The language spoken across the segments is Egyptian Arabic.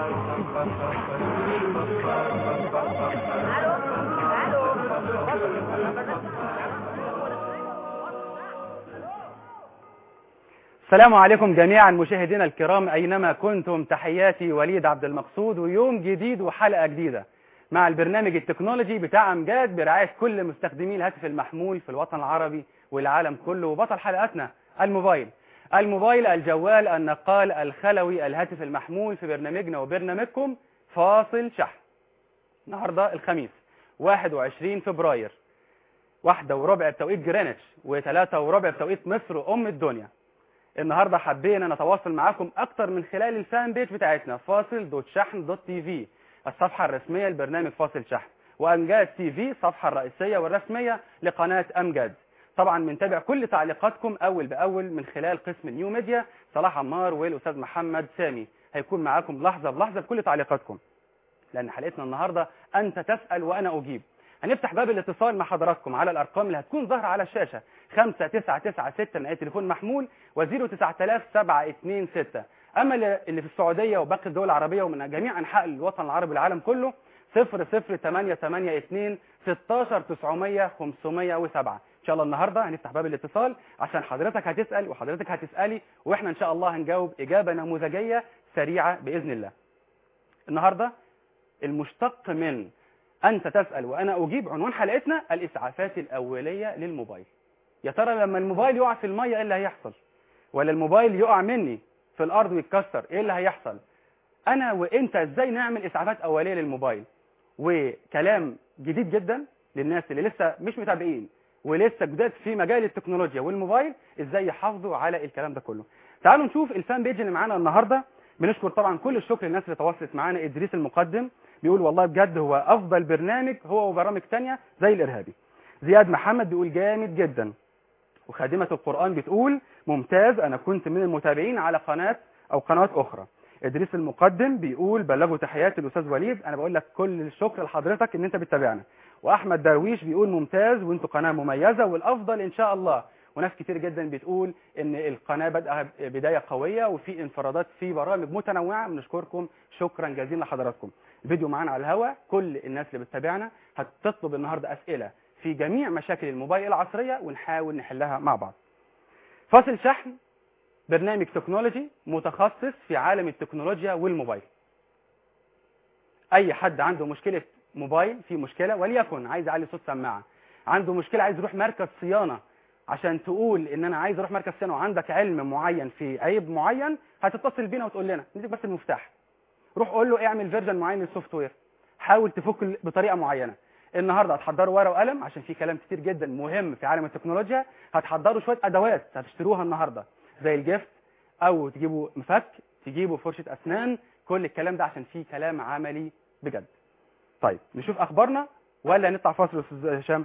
السلام عليكم جميعا مشاهدينا الكرام أينما كنتم تحياتي وليد عبد المقصود ويوم جديد وحلقة جديدة مع البرنامج التكنولوجي بتاع أمجاد برعاية كل مستخدمي الهاتف المحمول في الوطن العربي والعالم كله وبطل حلقتنا الموبايل الموبايل الجوال النقال الخلوي الهاتف المحمول في برنامجنا وبرنامجكم فاصل شحن النهاردة الخميس 21 فبراير واحدة وربع بتوقيت جرينتش وثلاثة وربع بتوقيت مصر أم الدنيا النهارده حبينا نتواصل معاكم اكتر من خلال الفان بيج بتاعتنا فاصل دوت شحن دوت تي في الصفحه الرسميه لبرنامج فاصل شحن وامجاد تي في الصفحه الرئيسيه والرسميه لقناه امجاد طبعا بنتابع كل تعليقاتكم اول باول من خلال قسم نيو ميديا صلاح عمار والاستاذ محمد سامي هيكون معاكم لحظه بلحظه بكل تعليقاتكم لان حلقتنا النهارده انت تسال وانا اجيب هنفتح باب الاتصال مع حضراتكم على الارقام اللي هتكون ظاهره على الشاشه 5996 نهايه تليفون محمول و09726 اما اللي في السعوديه وباقي الدول العربيه ومن جميع انحاء الوطن العربي والعالم كله 00882 16900 507 ان شاء الله النهارده هنفتح باب الاتصال عشان حضرتك هتسال وحضرتك هتسالي واحنا ان شاء الله هنجاوب اجابه نموذجيه سريعه باذن الله النهارده المشتق من أنت تسأل وأنا أجيب عنوان حلقتنا الإسعافات الأولية للموبايل يا ترى لما الموبايل يقع في المية إيه اللي هيحصل ولا الموبايل يقع مني في الأرض ويتكسر إيه اللي هيحصل أنا وإنت إزاي نعمل إسعافات أولية للموبايل وكلام جديد جدا للناس اللي لسه مش متابعين ولسه جداد في مجال التكنولوجيا والموبايل إزاي يحافظوا على الكلام ده كله تعالوا نشوف الفان بيج اللي معانا النهارده بنشكر طبعا كل الشكر للناس اللي تواصلت معانا إدريس المقدم بيقول والله بجد هو افضل برنامج هو وبرامج تانية زي الارهابي زياد محمد بيقول جامد جدا وخادمة القرآن بتقول ممتاز انا كنت من المتابعين على قناة او قنوات اخرى ادريس المقدم بيقول بلغوا تحياتي الاستاذ وليد انا بقول لك كل الشكر لحضرتك ان انت بتتابعنا واحمد درويش بيقول ممتاز وانتوا قناة مميزة والافضل ان شاء الله وناس كتير جدا بتقول ان القناة بدأ بداية قوية وفي انفرادات في برامج متنوعة بنشكركم شكرا جزيلا لحضراتكم الفيديو معانا على الهواء كل الناس اللي بتتابعنا هتطلب النهاردة أسئلة في جميع مشاكل الموبايل العصرية ونحاول نحلها مع بعض فاصل شحن برنامج تكنولوجي متخصص في عالم التكنولوجيا والموبايل أي حد عنده مشكلة موبايل في مشكلة وليكن عايز يعلي صوت سماعة عنده مشكلة عايز يروح مركز صيانة عشان تقول ان انا عايز اروح مركز صيانة وعندك علم معين في عيب معين هتتصل بينا وتقول لنا نديك بس المفتاح روح قول له اعمل فيرجن معين للسوفت وير حاول تفك بطريقه معينه النهارده هتحضروا ورقه وقلم عشان في كلام كتير جدا مهم في عالم التكنولوجيا هتحضروا شويه ادوات هتشتروها النهارده زي الجفت او تجيبوا مفك تجيبوا فرشه اسنان كل الكلام ده عشان فيه كلام عملي بجد طيب نشوف اخبارنا ولا نطلع فاصل يا استاذ هشام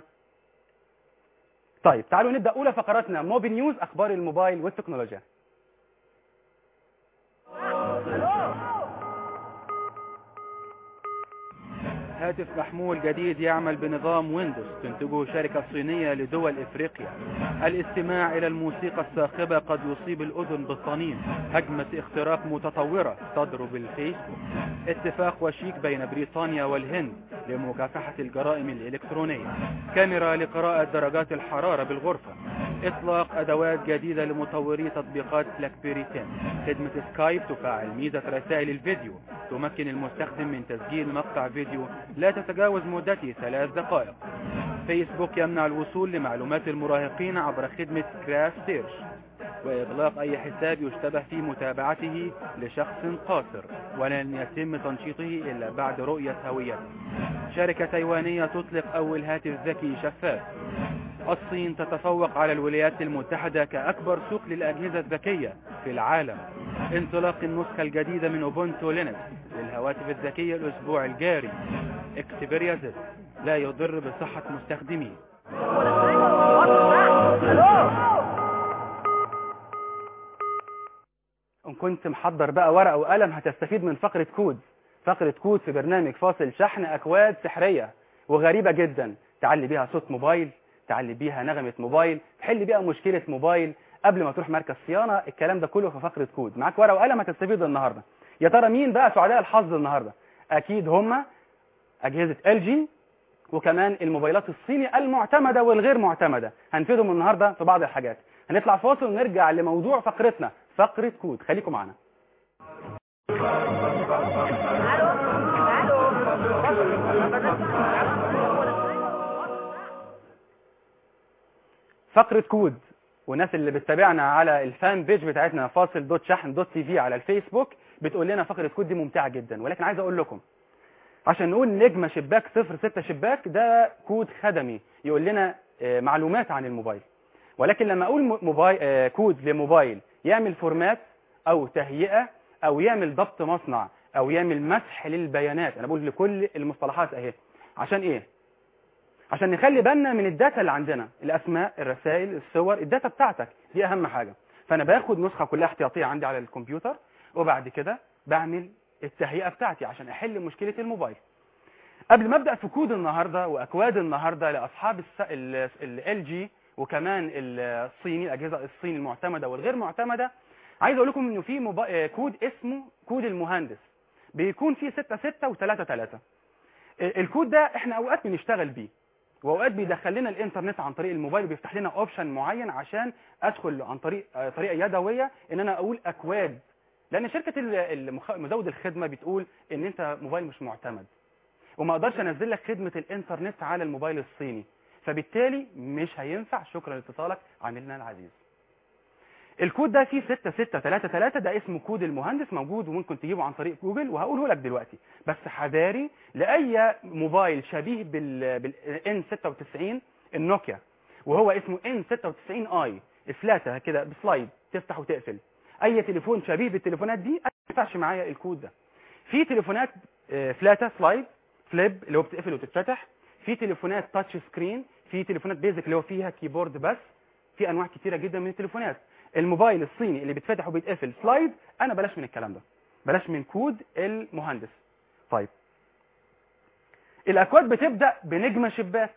طيب تعالوا نبدا اولى فقراتنا موبي نيوز اخبار الموبايل والتكنولوجيا هاتف محمول جديد يعمل بنظام ويندوز تنتجه شركة صينية لدول افريقيا الاستماع الى الموسيقى الصاخبة قد يصيب الاذن بالطنين هجمة اختراق متطورة تضرب الفيسبوك اتفاق وشيك بين بريطانيا والهند لمكافحة الجرائم الالكترونية كاميرا لقراءة درجات الحرارة بالغرفة اطلاق ادوات جديدة لمطوري تطبيقات بلاك بيري 10 خدمة سكايب تفعل ميزة رسائل الفيديو تمكن المستخدم من تسجيل مقطع فيديو لا تتجاوز مدته ثلاث دقائق فيسبوك يمنع الوصول لمعلومات المراهقين عبر خدمة كراش سيرش وإغلاق أي حساب يشتبه في متابعته لشخص قاصر ولن يتم تنشيطه إلا بعد رؤية هويته شركة تايوانية تطلق أول هاتف ذكي شفاف الصين تتفوق على الولايات المتحدة كأكبر سوق للأجهزة الذكية في العالم انطلاق النسخة الجديدة من أوبونتو لينكس للهواتف الذكية الأسبوع الجاري اكسبيريا زد لا يضر بصحة مستخدميه ان كنت محضر بقى ورقة وقلم هتستفيد من فقرة كود فقرة كود في برنامج فاصل شحن أكواد سحرية وغريبة جدا تعلي بيها صوت موبايل تعلي بيها نغمة موبايل تحل بيها مشكلة موبايل قبل ما تروح مركز صيانة الكلام ده كله في فقرة كود معاك ورقة وقلم هتستفيد النهاردة يا ترى مين بقى سعداء الحظ النهارده اكيد هم اجهزه ال جي وكمان الموبايلات الصيني المعتمده والغير معتمده هنفيدهم النهارده في بعض الحاجات هنطلع فاصل ونرجع لموضوع فقرتنا فقره كود خليكم معنا فقرة كود والناس اللي بتتابعنا على الفان بيج بتاعتنا فاصل دوت شحن دوت تي في على الفيسبوك بتقول لنا فقرة كود دي ممتعة جدا ولكن عايز اقول لكم عشان نقول نجمة شباك صفر ستة شباك ده كود خدمي يقول لنا آه، معلومات عن الموبايل ولكن لما اقول م- موبايل آه، كود لموبايل يعمل فورمات او تهيئة او يعمل ضبط مصنع او يعمل مسح للبيانات انا بقول لكل المصطلحات اهي عشان ايه عشان نخلي بالنا من الداتا اللي عندنا الاسماء الرسائل الصور الداتا بتاعتك دي اهم حاجه فانا باخد نسخه كلها احتياطيه عندي على الكمبيوتر وبعد كده بعمل التهيئه بتاعتي عشان احل مشكله الموبايل قبل ما ابدا في كود النهارده واكواد النهارده لاصحاب ال جي وكمان الصيني الاجهزه الصيني المعتمده والغير معتمده عايز اقول لكم انه في موبا... آه، كود اسمه كود المهندس بيكون فيه 6 6 و3 3 الكود ده احنا اوقات بنشتغل بيه واوقات بيدخل لنا الانترنت عن طريق الموبايل وبيفتح لنا اوبشن معين عشان ادخل عن طريق آه، طريقه يدويه ان انا اقول اكواد لان شركه ال- المخ- مزود الخدمه بتقول ان انت موبايل مش معتمد وما اقدرش انزل لك خدمه الانترنت على الموبايل الصيني فبالتالي مش هينفع شكرا لاتصالك عاملنا العزيز الكود ده فيه 6633 ده اسمه كود المهندس موجود وممكن تجيبه عن طريق جوجل وهقوله لك دلوقتي بس حذاري لاي موبايل شبيه بال بال N96 النوكيا وهو اسمه N96 اي فلاتة كده بسلايد تفتح وتقفل اي تليفون شبيه بالتليفونات دي ما ينفعش معايا الكود ده في تليفونات آه، فلاتة سلايد فليب اللي هو بتقفل وتتفتح في تليفونات تاتش سكرين في تليفونات بيزك اللي هو فيها كيبورد بس في انواع كتيره جدا من التليفونات الموبايل الصيني اللي بيتفتح وبيتقفل سلايد انا بلاش من الكلام ده بلاش من كود المهندس طيب الاكواد بتبدا بنجمه شباك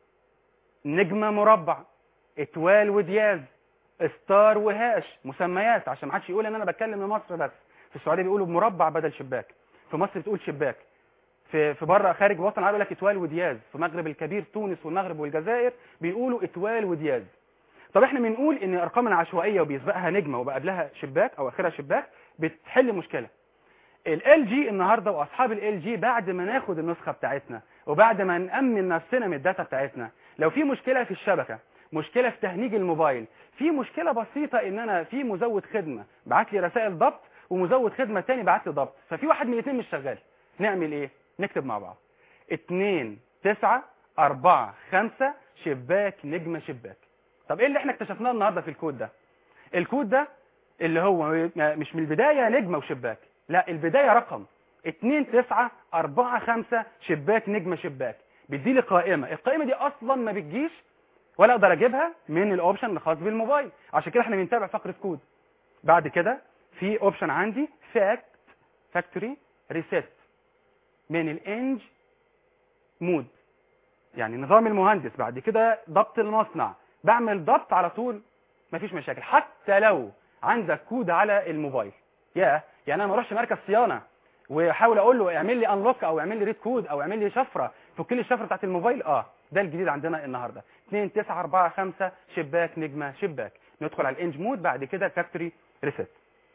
نجمه مربع اتوال ودياز ستار وهاش مسميات عشان ما حدش يقول ان انا بتكلم من مصر بس في السعوديه بيقولوا مربع بدل شباك في مصر بتقول شباك في في بره خارج الوطن العربي يقول لك اتوال ودياز في المغرب الكبير تونس والمغرب والجزائر بيقولوا اتوال ودياز طب احنا بنقول ان الارقام العشوائيه وبيسبقها نجمه وبقبلها شباك او اخرها شباك بتحل مشكله ال جي النهارده واصحاب ال جي بعد ما ناخد النسخه بتاعتنا وبعد ما نامن نفسنا من الداتا بتاعتنا لو في مشكله في الشبكه مشكله في تهنيج الموبايل في مشكله بسيطه ان انا في مزود خدمه بعت لي رسائل ضبط ومزود خدمه تاني بعت لي ضبط ففي واحد من الاثنين مش شغال نعمل ايه نكتب مع بعض 2 9 4 5 شباك نجمه شباك طب ايه اللي احنا اكتشفناه النهارده في الكود ده الكود ده اللي هو مش من البدايه نجمه وشباك لا البدايه رقم 2 9 4 5 شباك نجمه شباك بيدي لي قائمه القائمه دي اصلا ما بتجيش ولا اقدر اجيبها من الاوبشن الخاص بالموبايل عشان كده احنا بنتابع فقره كود بعد كده في اوبشن عندي فاكت فاكتوري ريسيت من الانج مود يعني نظام المهندس بعد كده ضبط المصنع بعمل ضبط على طول مفيش مشاكل حتى لو عندك كود على الموبايل يا يعني انا ما اروحش مركز صيانه واحاول اقول له اعمل لي انلوك او اعمل لي ريد كود او اعمل لي شفره فك لي الشفره بتاعت الموبايل اه ده الجديد عندنا النهارده 2 9 4 5 شباك نجمه شباك ندخل على الانج مود بعد كده فاكتوري ريسيت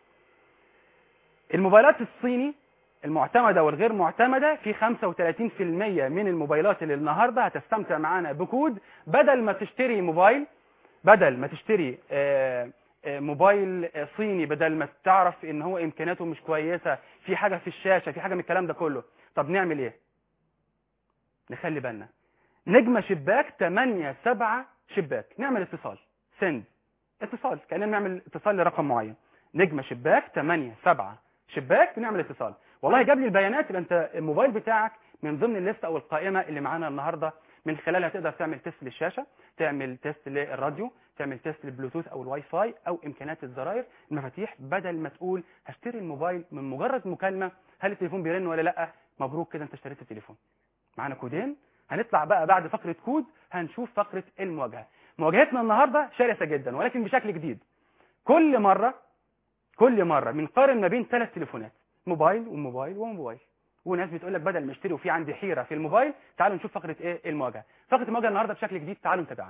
الموبايلات الصيني المعتمده والغير معتمده في 35% من الموبايلات اللي النهارده هتستمتع معانا بكود بدل ما تشتري موبايل بدل ما تشتري آه، آه، موبايل آه، صيني بدل ما تعرف ان هو امكانياته مش كويسه في حاجه في الشاشه في حاجه من الكلام ده كله طب نعمل ايه نخلي بالنا نجمه شباك 8 7 شباك نعمل اتصال سند اتصال كاننا بنعمل اتصال لرقم معين نجمه شباك 8 7 شباك بنعمل اتصال والله جاب لي البيانات يبقى انت الموبايل بتاعك من ضمن الليست او القائمه اللي معانا النهارده من خلالها تقدر تعمل تيست للشاشه تعمل تيست للراديو تعمل تيست للبلوتوث او الواي فاي او امكانيات الزراير المفاتيح بدل ما تقول هشتري الموبايل من مجرد مكالمه هل التليفون بيرن ولا لا مبروك كده انت اشتريت التليفون معانا كودين هنطلع بقى بعد فقره كود هنشوف فقره المواجهه مواجهتنا النهارده شرسه جدا ولكن بشكل جديد كل مره كل مره بنقارن ما بين ثلاث تليفونات موبايل وموبايل وموبايل وناس بتقول لك بدل ما اشتري وفي عندي حيره في الموبايل تعالوا نشوف فقره ايه المواجهه فقره المواجهه النهارده بشكل جديد تعالوا نتابعها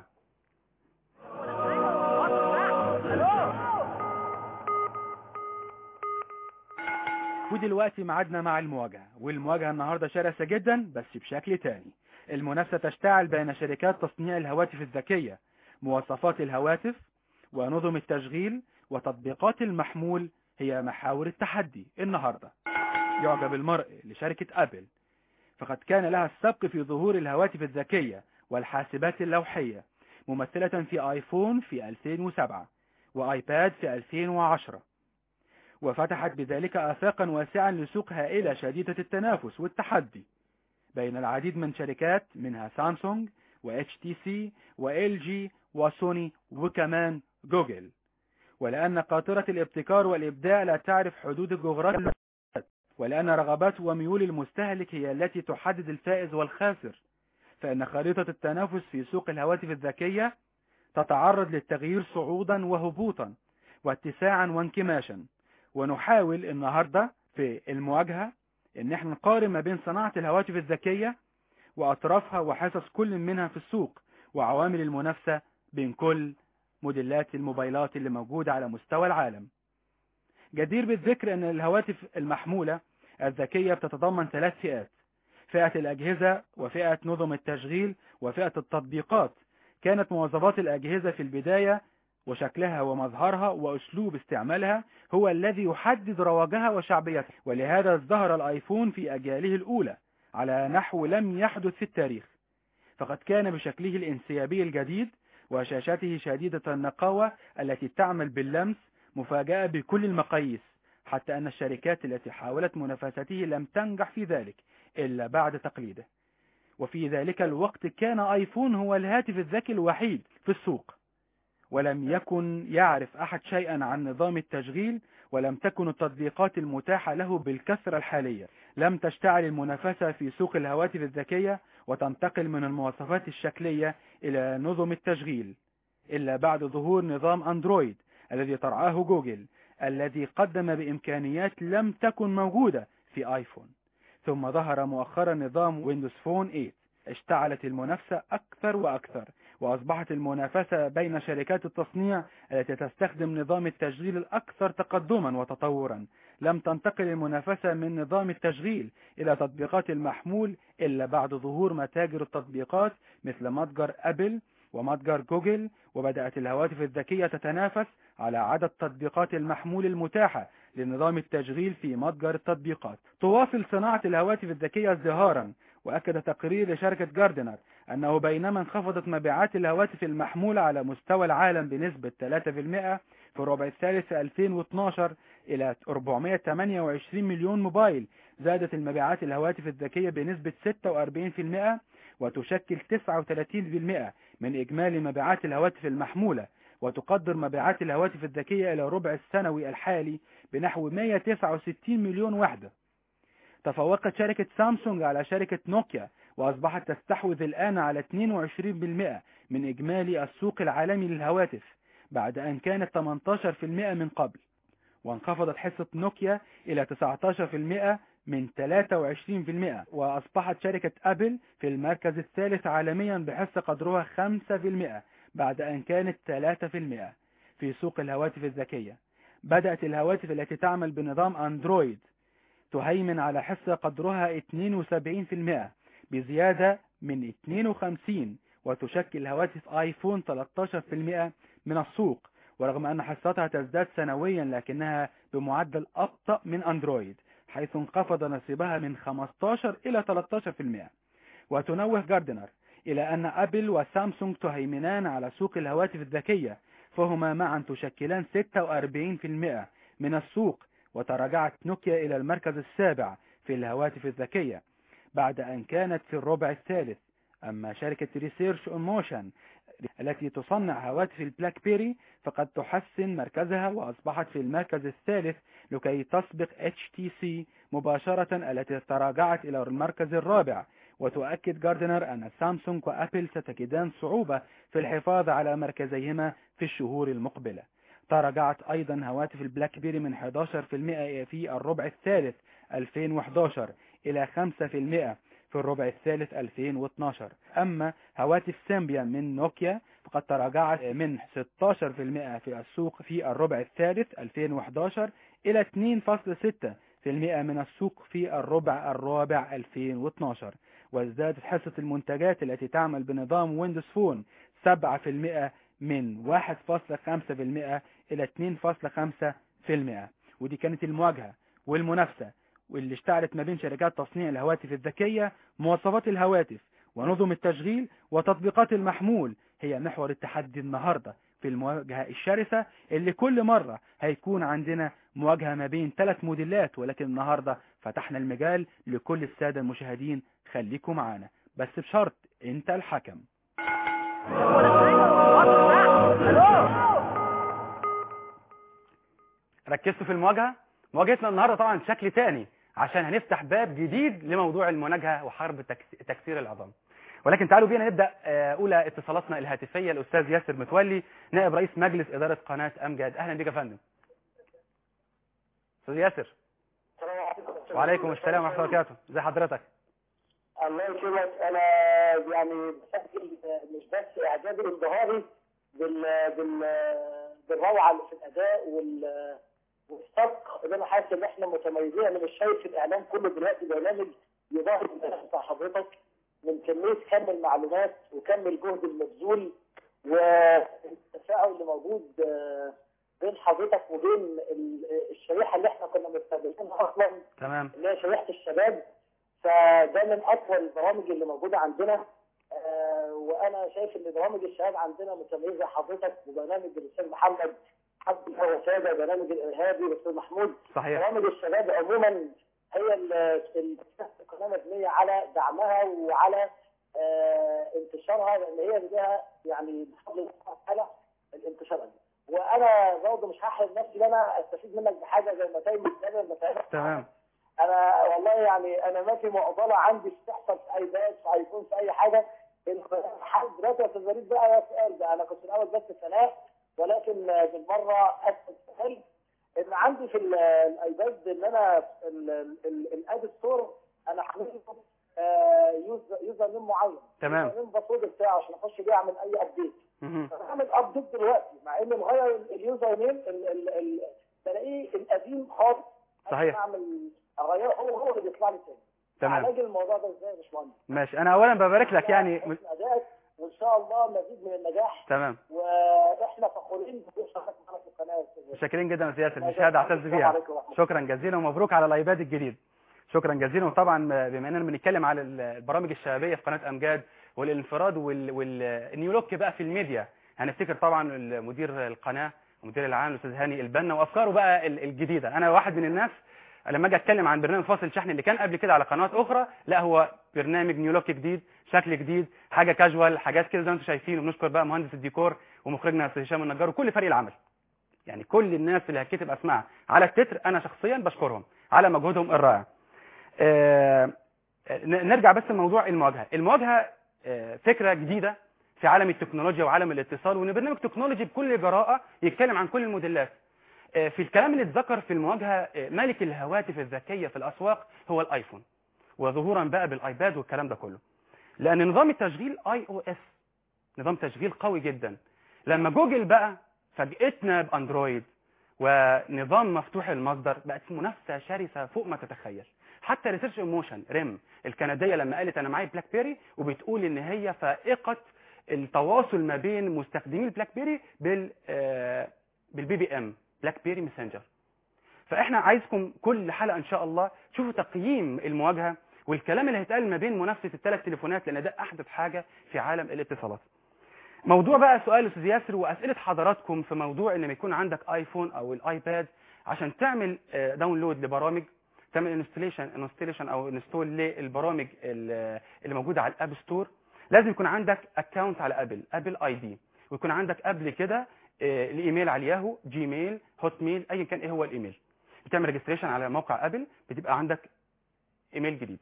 ودلوقتي ميعادنا مع المواجهة والمواجهة النهاردة شرسة جدا بس بشكل تاني المنافسة تشتعل بين شركات تصنيع الهواتف الذكية مواصفات الهواتف ونظم التشغيل وتطبيقات المحمول هي محاور التحدي النهاردة يعجب المرء لشركة أبل فقد كان لها السبق في ظهور الهواتف الذكية والحاسبات اللوحية ممثلة في آيفون في 2007 وآيباد في 2010 وفتحت بذلك آفاقا واسعا لسوق هائلة شديدة التنافس والتحدي بين العديد من شركات منها سامسونج و HTC و LG وسوني وكمان جوجل ولأن قاطرة الابتكار والإبداع لا تعرف حدود الجغرافيا ولأن رغبات وميول المستهلك هي التي تحدد الفائز والخاسر فإن خريطة التنافس في سوق الهواتف الذكية تتعرض للتغيير صعودا وهبوطا واتساعا وانكماشا ونحاول النهاردة في المواجهة ان احنا نقارن ما بين صناعة الهواتف الذكية واطرافها وحصص كل منها في السوق وعوامل المنافسة بين كل موديلات الموبايلات اللي موجودة على مستوى العالم جدير بالذكر ان الهواتف المحمولة الذكية بتتضمن ثلاث فئات فئة الأجهزة وفئة نظم التشغيل وفئة التطبيقات كانت مواصفات الأجهزة في البداية وشكلها ومظهرها وأسلوب استعمالها هو الذي يحدد رواجها وشعبيتها ولهذا ازدهر الآيفون في أجياله الأولى على نحو لم يحدث في التاريخ فقد كان بشكله الانسيابي الجديد وشاشته شديدة النقاوة التي تعمل باللمس مفاجأة بكل المقاييس حتى أن الشركات التي حاولت منافسته لم تنجح في ذلك إلا بعد تقليده وفي ذلك الوقت كان آيفون هو الهاتف الذكي الوحيد في السوق ولم يكن يعرف أحد شيئا عن نظام التشغيل ولم تكن التطبيقات المتاحة له بالكثرة الحالية لم تشتعل المنافسة في سوق الهواتف الذكية وتنتقل من المواصفات الشكلية إلى نظم التشغيل إلا بعد ظهور نظام أندرويد الذي ترعاه جوجل الذي قدم بإمكانيات لم تكن موجودة في آيفون ثم ظهر مؤخرا نظام ويندوز فون 8 اشتعلت المنافسة أكثر وأكثر وأصبحت المنافسة بين شركات التصنيع التي تستخدم نظام التشغيل الأكثر تقدما وتطورا لم تنتقل المنافسة من نظام التشغيل إلى تطبيقات المحمول إلا بعد ظهور متاجر التطبيقات مثل متجر أبل ومتجر جوجل وبدأت الهواتف الذكية تتنافس على عدد تطبيقات المحمول المتاحة لنظام التشغيل في متجر التطبيقات تواصل صناعة الهواتف الذكية ازدهارا وأكد تقرير لشركة جاردنر أنه بينما انخفضت مبيعات الهواتف المحمولة على مستوى العالم بنسبة 3% في الربع الثالث في 2012 إلى 428 مليون موبايل زادت المبيعات الهواتف الذكية بنسبة 46% وتشكل 39% من إجمالي مبيعات الهواتف المحمولة وتقدر مبيعات الهواتف الذكية إلى ربع السنوي الحالي بنحو 169 مليون وحدة تفوقت شركة سامسونج على شركة نوكيا وأصبحت تستحوذ الآن على 22% من إجمالي السوق العالمي للهواتف بعد أن كانت 18% من قبل وانخفضت حصة نوكيا إلى 19% من 23% وأصبحت شركة أبل في المركز الثالث عالميا بحصة قدرها 5% بعد أن كانت 3% في سوق الهواتف الذكية بدأت الهواتف التي تعمل بنظام أندرويد تهيمن على حصة قدرها 72% بزيادة من 52 وتشكل هواتف آيفون 13% من السوق ورغم أن حصتها تزداد سنويا لكنها بمعدل أبطأ من أندرويد حيث انخفض نصيبها من 15 إلى 13% وتنوه جاردنر إلى أن أبل وسامسونج تهيمنان على سوق الهواتف الذكية فهما معا تشكلان 46% من السوق وتراجعت نوكيا إلى المركز السابع في الهواتف الذكية بعد أن كانت في الربع الثالث أما شركة ريسيرش اون موشن التي تصنع هواتف البلاك بيري فقد تحسن مركزها وأصبحت في المركز الثالث لكي تسبق HTC مباشرة التي تراجعت إلى المركز الرابع وتؤكد جاردنر أن سامسونج وأبل ستجدان صعوبة في الحفاظ على مركزيهما في الشهور المقبلة تراجعت أيضا هواتف البلاك بيري من 11% في الربع الثالث 2011 إلى 5% في الربع الثالث 2012 أما هواتف سيمبيان من نوكيا فقد تراجعت من 16% في السوق في الربع الثالث 2011 إلى 2.6% من السوق في الربع الرابع 2012 وازدادت حصة المنتجات التي تعمل بنظام ويندوز فون 7% من 1.5% إلى 2.5% ودي كانت المواجهة والمنافسة واللي اشتعلت ما بين شركات تصنيع الهواتف الذكية مواصفات الهواتف ونظم التشغيل وتطبيقات المحمول هي محور التحدي النهاردة في المواجهة الشرسة اللي كل مرة هيكون عندنا مواجهة ما بين ثلاث موديلات ولكن النهاردة فتحنا المجال لكل السادة المشاهدين خليكم معانا بس بشرط انت الحكم ركزتوا في المواجهة مواجهتنا النهاردة طبعا شكل تاني عشان هنفتح باب جديد لموضوع المناجهة وحرب تكس- تكسير العظام ولكن تعالوا بينا نبدأ آه، أولى اتصالاتنا الهاتفية الأستاذ ياسر متولي نائب رئيس مجلس إدارة قناة أمجاد أهلا بك يا فندم أستاذ ياسر وعليكم السلام ورحمة الله وبركاته ازي حضرتك الله يكرمك انا يعني بسجل مش بس اعجابي انبهاري بال بال بالروعه اللي في الاداء وال والصدق اللي انا حاسس ان احنا متميزين انا مش شايف في الاعلام كله دلوقتي برنامج يضاهي البرنامج بتاع حضرتك من كميه كم المعلومات وكم الجهد المبذول والتفاعل اللي موجود آه، بين حضرتك وبين ال- الشريحه اللي احنا كنا مستهدفينها اصلا تمام اللي هي شريحه الشباب فده من اطول البرامج اللي موجوده عندنا آه وانا شايف ان برامج الشباب عندنا متميزه حضرتك وبرنامج الاستاذ محمد حد هو ساده برنامج الارهابي الاستاذ محمود صحيح برامج الشباب عموما هي ال- ال- القناه مبنيه على دعمها وعلى آه انتشارها لان هي اللي لها يعني بفضل الله سبحانه وتعالى الانتشار ده وانا برضه مش هحرم نفسي ان انا استفيد منك بحاجه زي ما تايم السبب مثلا تمام انا والله يعني انا ما في معضله عندي بتحصل في اي باس في ايفون في اي حاجه حد دلوقتي يا استاذ وليد بقى يا سؤال ده انا كنت الاول بس ثناء ولكن بالمره اسال سؤال ان عندي في ال- الايباد ان انا ال- ال- الاد ستور انا حامل يوزر يوزر نيم معين تمام. يوزر نيم باسورد بتاعه عشان اخش بيه اعمل اي ابديت مهم. انا بعمل ابديت دلوقتي مع ان مغير اليوزر نيم ال- ال- ال- بلاقيه القديم خالص صحيح. عشان اعمل اغيره هو هو اللي بيطلع لي تاني تمام علاج الموضوع ده ازاي يا باشمهندس؟ ماشي أنا أولا ببارك لك يعني حسن ادائك وان شاء الله مزيد من النجاح تمام واحنا فخورين بشرفك معانا في القناه يا استاذ وليد. شاكرين جدا يا أستاذ ياسر دي شهادة أعتز السلام بيها عليكم ورحمة الله. شكرا جزيلا ومبروك على الايباد الجديد شكرا جزيلا وطبعا بما اننا بنتكلم على البرامج الشبابيه في قناه امجاد والانفراد وال- والنيو لوك بقى في الميديا هنفتكر طبعا مدير القناه المدير العام الاستاذ هاني البنا وافكاره بقى ال- الجديده انا واحد من الناس لما اجي اتكلم عن برنامج فاصل شحن اللي كان قبل كده على قنوات اخرى لا هو برنامج نيو لوك جديد شكل جديد حاجه كاجوال حاجات كده زي ما انتم شايفين وبنشكر بقى مهندس الديكور ومخرجنا الاستاذ هشام النجار وكل فريق العمل يعني كل الناس اللي هتكتب اسماء على التتر انا شخصيا بشكرهم على مجهودهم الرائع آه، ن- نرجع بس لموضوع المواجهه المواجهه آه، فكره جديده في عالم التكنولوجيا وعالم الاتصال وان برنامج تكنولوجي بكل جراءه يتكلم عن كل الموديلات آه، في الكلام اللي اتذكر في المواجهه آه، ملك الهواتف الذكيه في الاسواق هو الايفون وظهورا بقى بالايباد والكلام ده كله لان نظام التشغيل اي او اس نظام تشغيل قوي جدا لما جوجل بقى فاجئتنا باندرويد ونظام مفتوح المصدر بقت منافسه شرسه فوق ما تتخيل حتى ريسيرش ايموشن ريم الكنديه لما قالت انا معايا بلاك بيري وبتقول ان هي فائقه التواصل ما بين مستخدمي البلاك بيري بال آه، بالبي بي ام بلاك بيري ماسنجر فاحنا عايزكم كل حلقه ان شاء الله تشوفوا تقييم المواجهه والكلام اللي هيتقال ما بين منافسه الثلاث تليفونات لان ده احدث حاجه في عالم الاتصالات موضوع بقى سؤال استاذ ياسر واسئله حضراتكم في موضوع ان ما يكون عندك ايفون او الايباد عشان تعمل آه، داونلود لبرامج تعمل انستليشن انستليشن او انستول للبرامج ال- اللي موجوده على الاب ستور لازم يكون عندك اكونت على ابل ابل اي دي ويكون عندك قبل كده آه، الايميل على الياهو جيميل هوت ميل ايا كان ايه هو الايميل بتعمل ريجستريشن على موقع ابل بتبقى عندك ايميل جديد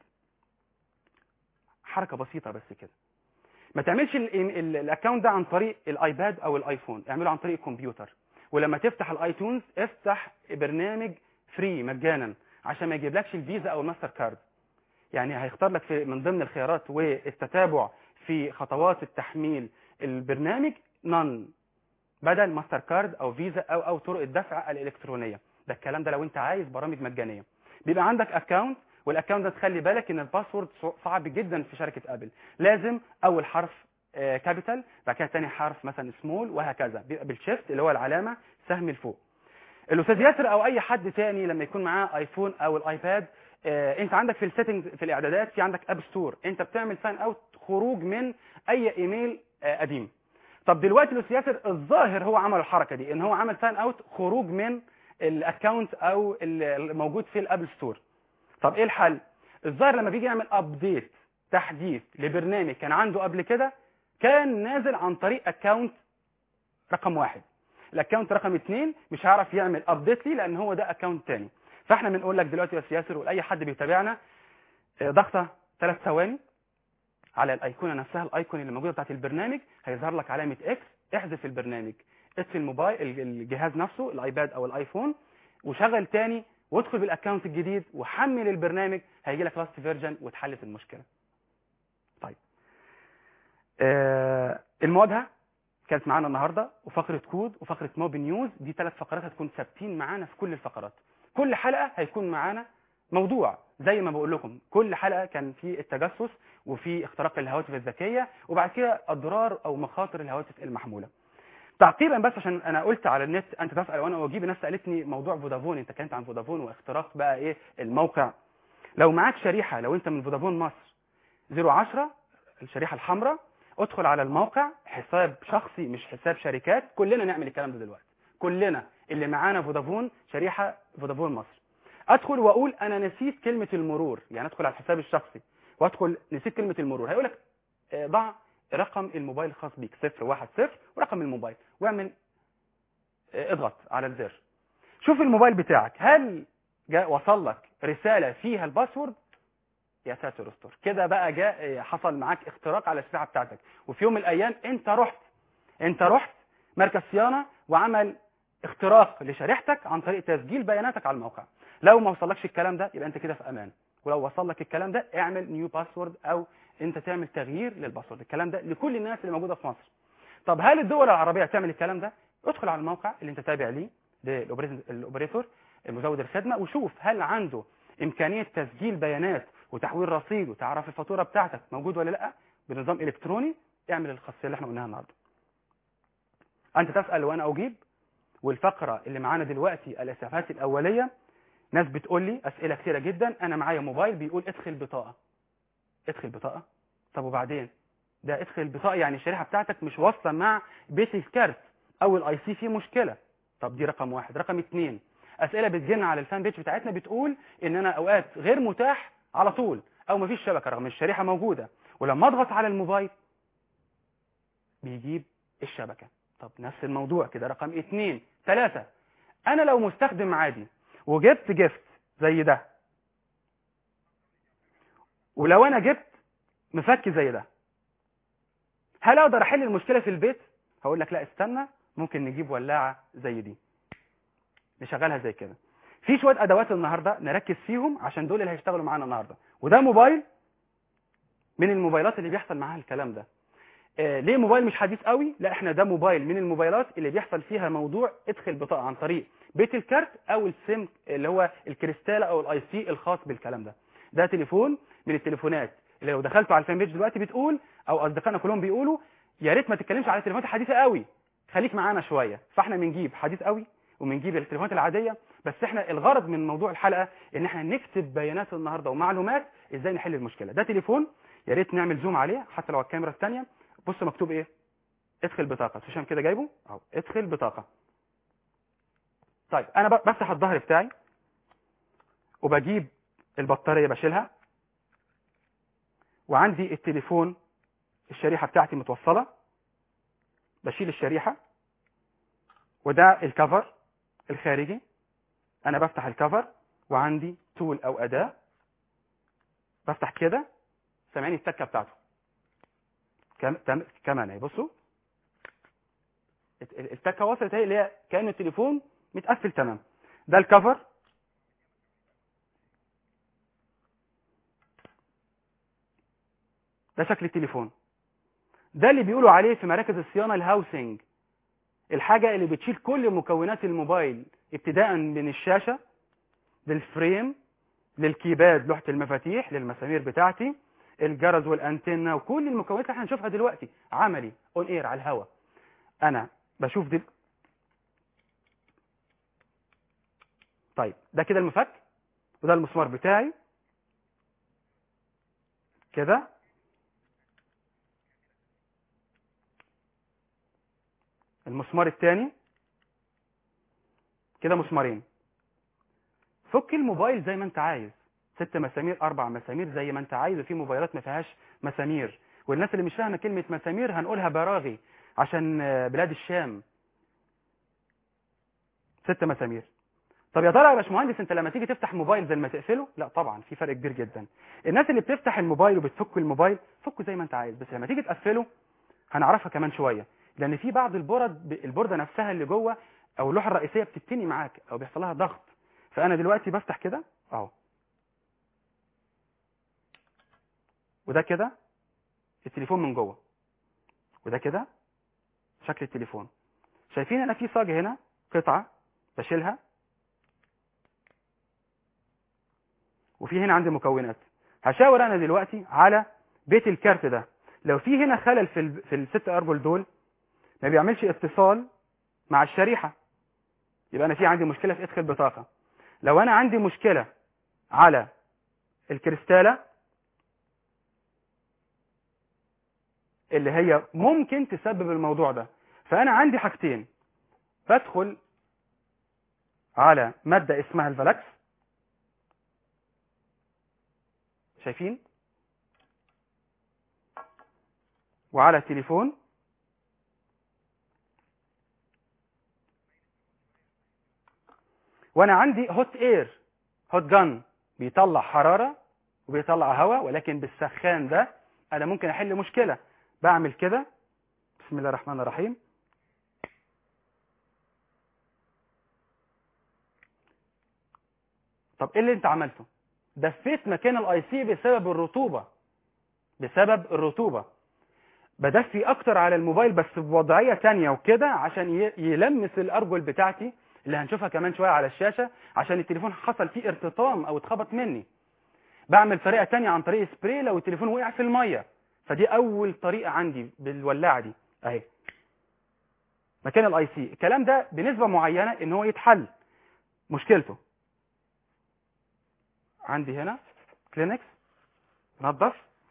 حركه بسيطه بس كده ما تعملش ال- ال- الاكونت ده عن طريق الايباد او الايفون اعمله عن طريق الكمبيوتر ولما تفتح الايتونز افتح برنامج فري مجانا عشان ما يجيبلكش الفيزا او الماستر كارد يعني هيختار لك في من ضمن الخيارات والتتابع في خطوات التحميل البرنامج نون بدل ماستر كارد او فيزا او او طرق الدفع الالكترونيه ده الكلام ده لو انت عايز برامج مجانيه بيبقى عندك اكونت والاكونت ده تخلي بالك ان الباسورد صعب جدا في شركه ابل لازم اول حرف كابيتال بعد كده تاني حرف مثلا سمول وهكذا بيبقى بالشيفت اللي هو العلامه سهم لفوق الاستاذ ياسر او اي حد تاني لما يكون معاه ايفون او الايباد آه، انت عندك في السيتنجز في الاعدادات في عندك اب ستور انت بتعمل ساين اوت خروج من اي ايميل آه، قديم طب دلوقتي الاستاذ ياسر الظاهر هو عمل الحركه دي ان هو عمل ساين اوت خروج من الاكونت او الموجود في الابل ستور طب ايه الحل الظاهر لما بيجي يعمل ابديت تحديث لبرنامج كان عنده قبل كده كان نازل عن طريق اكونت رقم واحد الاكونت رقم اثنين مش هيعرف يعمل ابديت ليه لان هو ده اكونت تاني فاحنا بنقول لك دلوقتي يا أستاذ ياسر ولاي حد بيتابعنا آه، ضغطه ثلاث ثواني على الايقونه نفسها الايقون اللي موجوده بتاعت البرنامج هيظهر لك علامه اكس احذف البرنامج اطفي الموبايل ال- الجهاز نفسه الايباد او الايفون وشغل تاني وادخل بالاكونت الجديد وحمل البرنامج هيجي لك لاست فيرجن وتحلت المشكله طيب آه المواجهه كانت معانا النهارده وفقره كود وفقره موبي نيوز دي ثلاث فقرات هتكون ثابتين معانا في كل الفقرات كل حلقه هيكون معانا موضوع زي ما بقول لكم كل حلقه كان في التجسس وفي اختراق الهواتف الذكيه وبعد كده اضرار او مخاطر الهواتف المحموله تعقيبا بس عشان انا قلت على النت انت تسال وانا اجيب الناس سالتني موضوع فودافون انت كنت عن فودافون واختراق بقى ايه الموقع لو معاك شريحه لو انت من فودافون مصر 010 الشريحه الحمراء ادخل على الموقع حساب شخصي مش حساب شركات كلنا نعمل الكلام ده دلوقتي كلنا اللي معانا فودافون شريحه فودافون مصر ادخل واقول انا نسيت كلمه المرور يعني ادخل على الحساب الشخصي وادخل نسيت كلمه المرور هيقول لك آه، ضع رقم الموبايل الخاص بيك 010 ورقم الموبايل واعمل آه، اضغط على الزر شوف الموبايل بتاعك هل جاء وصل لك رساله فيها الباسورد يا ساتر استر كده بقى جاء آه، حصل معاك اختراق على الساعه بتاعتك وفي يوم من الايام انت رحت انت رحت مركز صيانه وعمل اختراق لشريحتك عن طريق تسجيل بياناتك على الموقع لو ما وصلكش الكلام ده يبقى انت كده في امان ولو وصل لك الكلام ده اعمل نيو باسورد او انت تعمل تغيير للباسورد الكلام ده لكل الناس اللي موجوده في مصر طب هل الدول العربيه تعمل الكلام ده ادخل على الموقع اللي انت تابع ليه للاوبريتور مزود الخدمه وشوف هل عنده امكانيه تسجيل بيانات وتحويل رصيد وتعرف الفاتوره بتاعتك موجود ولا لا بنظام الكتروني اعمل الخاصيه اللي احنا قلناها النهارده انت تسال وانا اجيب والفقره اللي معانا دلوقتي الاسعافات الاوليه ناس بتقول لي اسئله كثيره جدا انا معايا موبايل بيقول ادخل بطاقه ادخل بطاقه طب وبعدين ده ادخل بطاقه يعني الشريحه بتاعتك مش واصله مع بيت الكارت او الاي سي فيه مشكله طب دي رقم واحد رقم اتنين اسئله بتجينا على الفان بيج بتاعتنا بتقول ان انا اوقات غير متاح على طول او مفيش شبكه رغم الشريحه موجوده ولما اضغط على الموبايل بيجيب الشبكه طب نفس الموضوع كده رقم اتنين ثلاثة انا لو مستخدم عادي وجبت جفت زي ده ولو انا جبت مفك زي ده هل اقدر احل المشكله في البيت هقول لك لا استنى ممكن نجيب ولاعه زي دي نشغلها زي كده في شويه ادوات النهارده نركز فيهم عشان دول اللي هيشتغلوا معانا النهارده وده موبايل من الموبايلات اللي بيحصل معاها الكلام ده آه ليه موبايل مش حديث قوي لا احنا ده موبايل من الموبايلات اللي بيحصل فيها موضوع ادخل بطاقه عن طريق بيت الكارت او السيم اللي هو الكريستاله او الاي سي الخاص بالكلام ده ده تليفون من التليفونات اللي لو دخلتوا على الفان بيج دلوقتي بتقول او اصدقائنا كلهم بيقولوا يا ريت ما تتكلمش على التليفونات الحديثه قوي خليك معانا شويه فاحنا بنجيب حديث قوي وبنجيب التليفونات العاديه بس احنا الغرض من موضوع الحلقه ان احنا نكتب بيانات النهارده ومعلومات ازاي نحل المشكله ده تليفون يا ريت نعمل زوم عليه حتى لو على الكاميرا الثانيه بص مكتوب ايه ادخل بطاقه هشام كده جايبه اهو ادخل بطاقه طيب انا ب- بفتح الظهر بتاعي وبجيب البطاريه بشيلها وعندي التليفون الشريحه بتاعتي متوصله بشيل الشريحه وده الكفر الخارجي انا بفتح الكفر وعندي تول او اداه بفتح كده سامعين التكه بتاعته كم- تم- كمان اهي بصوا ال- التكه وصلت اهي اللي هي كانه التليفون متقفل تمام ده الكفر ده شكل التليفون ده اللي بيقولوا عليه في مراكز الصيانه الهاوسنج الحاجه اللي بتشيل كل مكونات الموبايل ابتداء من الشاشه للفريم للكيباد لوحه المفاتيح للمسامير بتاعتي الجرس والانتنه وكل المكونات اللي احنا هنشوفها دلوقتي عملي اون اير على الهواء انا بشوف دي طيب ده كده المفك وده المسمار بتاعي كده المسمار الثاني كده مسمارين فك الموبايل زي ما انت عايز ست مسامير اربع مسامير زي ما انت عايز وفي موبايلات ما فيهاش مسامير والناس اللي مش فاهمه كلمه مسامير هنقولها براغي عشان آه، بلاد الشام ست مسامير طب يا ترى يا باشمهندس انت لما تيجي تفتح موبايل زي ما تقفله لا طبعا في فرق كبير جدا الناس اللي بتفتح الموبايل وبتفك الموبايل فكه زي ما انت عايز بس لما تيجي تقفله هنعرفها كمان شويه لان في بعض البرد البورده نفسها اللي جوه او اللوحه الرئيسيه بتتني معاك او بيحصل لها ضغط فانا دلوقتي بفتح كده اهو وده كده التليفون من جوه وده كده شكل التليفون شايفين انا في صاج هنا قطعه بشيلها وفي هنا عندي مكونات هشاور انا دلوقتي على بيت الكارت ده لو في هنا خلل في ال... في الست ارجل دول ما بيعملش اتصال مع الشريحه يبقى انا في عندي مشكله في ادخل بطاقه لو انا عندي مشكله على الكريستاله اللي هي ممكن تسبب الموضوع ده فانا عندي حاجتين بدخل على ماده اسمها الفلاكس شايفين وعلى التليفون وانا عندي هوت اير هوت جان بيطلع حراره وبيطلع هواء ولكن بالسخان ده انا ممكن احل مشكله بعمل كده بسم الله الرحمن الرحيم طب ايه اللي انت عملته دفيت مكان الاي سي بسبب الرطوبه بسبب الرطوبه بدفي اكتر على الموبايل بس بوضعيه تانية وكده عشان ي- يلمس الارجل بتاعتي اللي هنشوفها كمان شويه على الشاشه عشان التليفون حصل فيه ارتطام او اتخبط مني بعمل طريقه تانية عن طريق سبراي لو التليفون وقع في الميه فدي اول طريقه عندي بالولاعه دي اهي مكان الاي سي الكلام ده بنسبه معينه ان هو يتحل مشكلته عندي هنا كلينكس نظف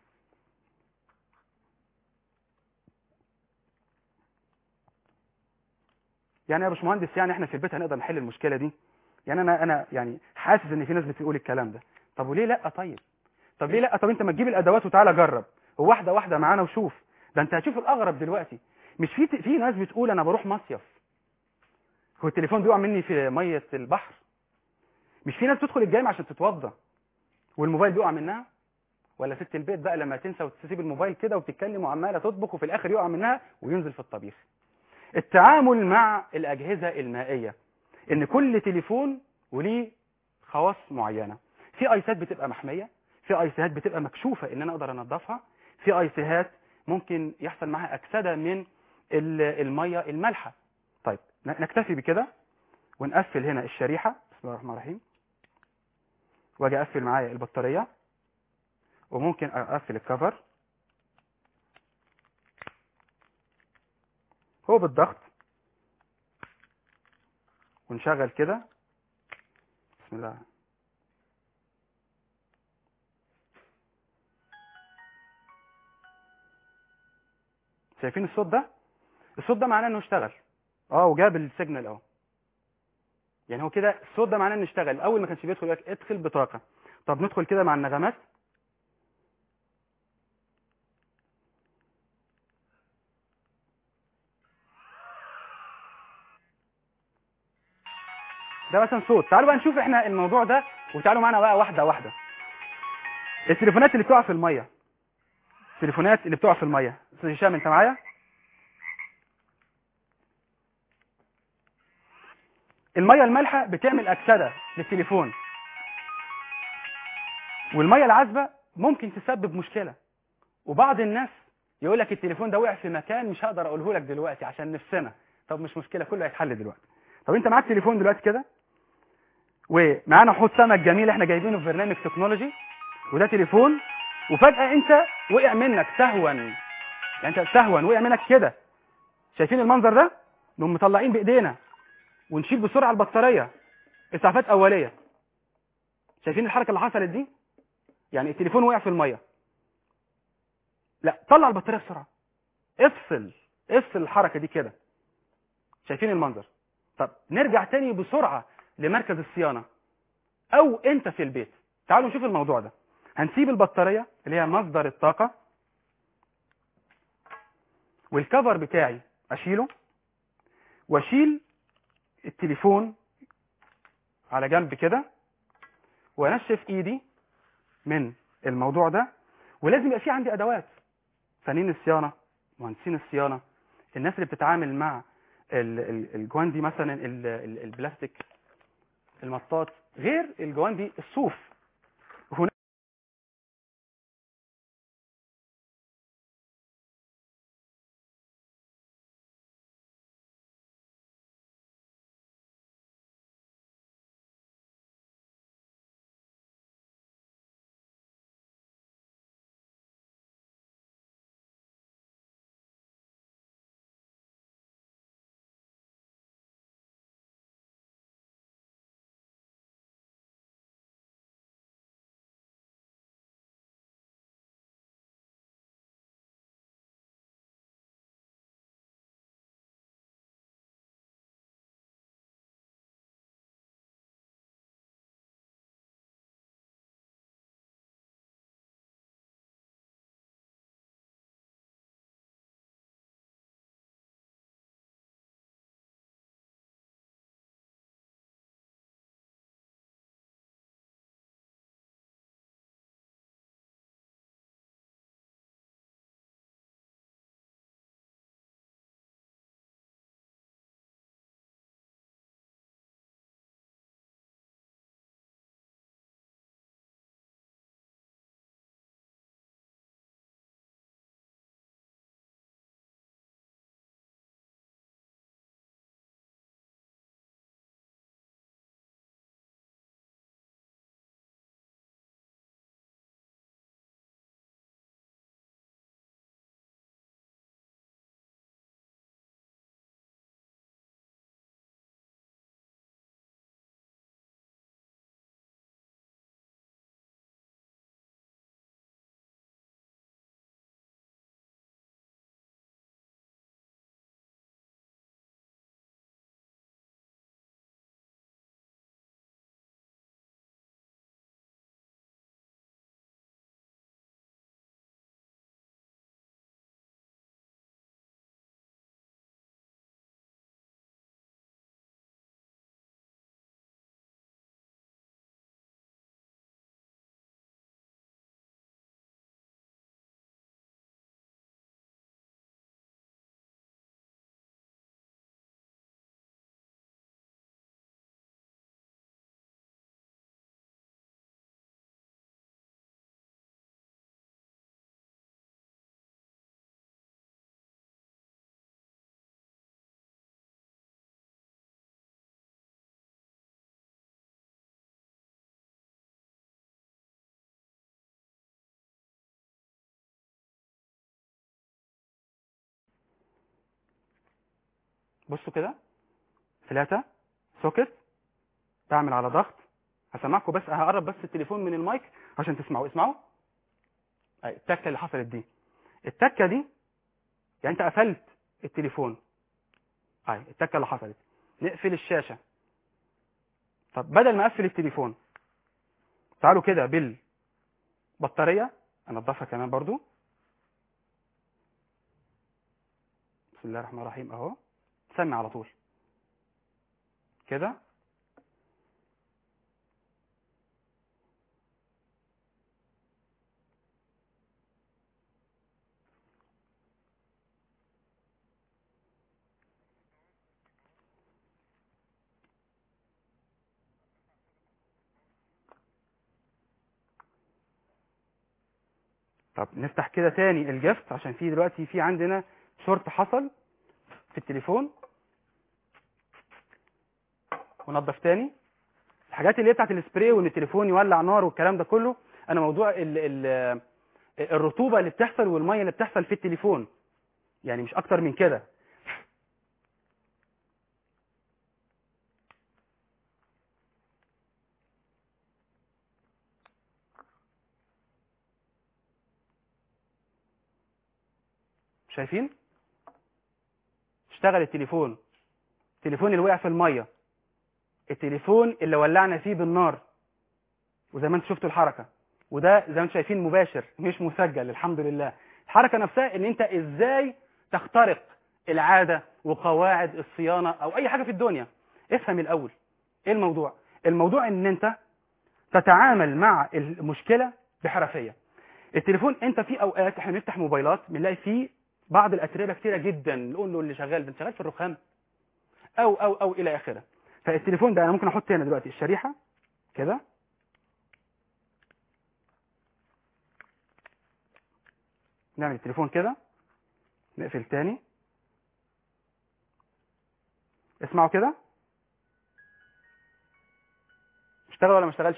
يعني يا باشمهندس يعني احنا في البيت هنقدر نحل المشكله دي يعني انا انا يعني حاسس ان في ناس بتقول الكلام ده طب وليه لا طيب طب ليه لا طب انت ما تجيب الادوات وتعالى جرب وواحده واحده معانا وشوف ده انت هتشوف الاغرب دلوقتي مش في في ناس بتقول انا بروح مصيف هو التليفون بيقع مني في ميه البحر مش في ناس بتدخل الجامع عشان تتوضى والموبايل بيقع منها ولا ست البيت بقى لما تنسى وتسيب الموبايل كده وبتتكلم وعماله تطبخ وفي الاخر يقع منها وينزل في الطبيخ التعامل مع الاجهزه المائيه ان كل تليفون وليه خواص معينه في ايسات بتبقى محميه في ايسات بتبقى مكشوفه ان انا اقدر انضفها في ايسات ممكن يحصل معاها اكسده من ال- الميه المالحه طيب ن- نكتفي بكده ونقفل هنا الشريحه بسم الله الرحمن الرحيم واجي اقفل معايا البطاريه وممكن اقفل الكفر هو بالضغط ونشغل كده بسم الله شايفين الصوت ده الصوت ده معناه انه اشتغل اه وجاب السيجنال اهو يعني هو كده الصوت ده معناه انه اشتغل اول ما كانش بيدخل يقول لك ادخل بطاقه طب ندخل كده مع النغمات ده مثلا صوت تعالوا بقى نشوف احنا الموضوع ده وتعالوا معانا بقى واحده واحده التليفونات اللي بتقع في الميه التليفونات اللي بتقع في الميه استاذ هشام انت معايا الميه المالحه بتعمل اكسده للتليفون والميه العذبه ممكن تسبب مشكله وبعض الناس يقول لك التليفون ده وقع في مكان مش هقدر اقوله لك دلوقتي عشان نفسنا طب مش مشكله كله هيتحل دلوقتي طب انت معاك تليفون دلوقتي كده ومعانا حوض سمك جميل احنا جايبينه في برنامج تكنولوجي وده تليفون وفجاه انت وقع منك سهوا يعني انت سهوا وقع منك كده شايفين المنظر ده نقوم مطلعين بايدينا ونشيل بسرعه البطاريه اسعافات اوليه شايفين الحركه اللي حصلت دي يعني التليفون وقع في الميه لا طلع البطاريه بسرعه افصل افصل الحركه دي كده شايفين المنظر طب نرجع تاني بسرعه لمركز الصيانه او انت في البيت تعالوا نشوف الموضوع ده هنسيب البطاريه اللي هي مصدر الطاقه والكفر بتاعي اشيله واشيل التليفون على جنب كده وانشف ايدي من الموضوع ده ولازم يبقى في عندي ادوات فنيين الصيانه مهندسين الصيانه الناس اللي بتتعامل مع ال- ال- الجواندي مثلا ال- ال- البلاستيك المطاط غير الجواندي الصوف هنا بصوا كده فلاتة سوكت بعمل على ضغط هسمعكم بس هقرب بس التليفون من المايك عشان تسمعوا اسمعوا أي التكه اللي حصلت دي التكه دي يعني انت قفلت التليفون اي التكه اللي حصلت نقفل الشاشه طب بدل ما اقفل التليفون تعالوا كده بالبطاريه انضفها كمان برضو بسم الله الرحمن الرحيم اهو سمع على طول كده طب نفتح كده تاني الجفت عشان في دلوقتي في عندنا شورت حصل في التليفون ونضف تاني الحاجات اللي هي بتاعت السبراي وان التليفون يولع نار والكلام ده كله انا موضوع ال ال الرطوبه اللي بتحصل والميه اللي بتحصل في التليفون يعني مش اكتر من كده شايفين اشتغل التليفون التليفون اللي وقع في الميه التليفون اللي ولعنا فيه بالنار وزي ما انتم شفتوا الحركه وده زي ما انتم شايفين مباشر مش مسجل الحمد لله الحركه نفسها ان انت ازاي تخترق العاده وقواعد الصيانه او اي حاجه في الدنيا افهم الاول ايه الموضوع الموضوع ان انت تتعامل مع المشكله بحرفيه التليفون انت في اوقات احنا بنفتح موبايلات بنلاقي فيه بعض الاتربه كتيره جدا نقول له اللي شغال ده انت شغال في الرخام او او او الى اخره فالتليفون ده انا ممكن احط هنا دلوقتي الشريحه كده نعمل التليفون كده نقفل تاني اسمعوا كده اشتغل ولا ما اشتغلش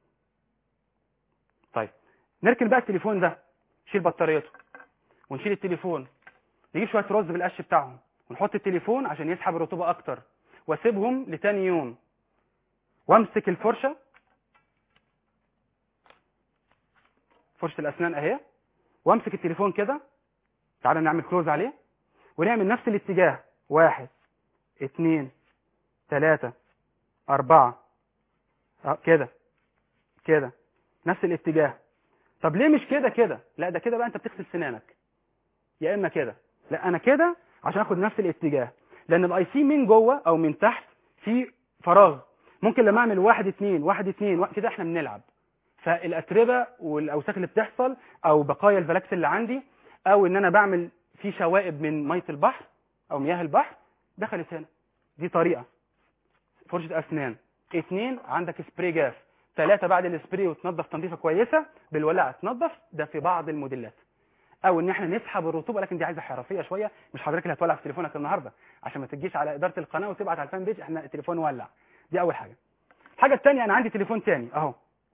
طيب نركن بقى التليفون ده نشيل بطاريته ونشيل التليفون نجيب شويه رز بالقش بتاعهم ونحط التليفون عشان يسحب الرطوبه اكتر واسيبهم لتاني يوم وامسك الفرشه فرشه الاسنان اهي وامسك التليفون كده تعالى نعمل كلوز عليه ونعمل نفس الاتجاه واحد اتنين تلاتة أربعة اه كده كده نفس الاتجاه طب ليه مش كده كده لا ده كده بقى انت بتغسل سنانك يا اما كده لا انا كده عشان اخد نفس الاتجاه لان الاي سي من جوه او من تحت في فراغ ممكن لما اعمل واحد اتنين واحد اتنين واحد كده احنا بنلعب فالاتربه والاوساخ اللي بتحصل او بقايا الفلاكس اللي عندي او ان انا بعمل في شوائب من ميه البحر او مياه البحر دخلت هنا دي طريقه فرشه اسنان اتنين عندك سبراي جاف ثلاثة بعد السبراي وتنظف تنظيفه كويسه بالولاعه تنظف ده في بعض الموديلات او ان احنا نسحب الرطوبه لكن دي عايزه حرفيه شويه مش حضرتك اللي هتولع في تليفونك النهارده عشان ما تجيش على اداره القناه وتبعت على الفان بيج احنا التليفون ولع دي اول حاجه الحاجه الثانيه انا عندي تليفون تاني اهو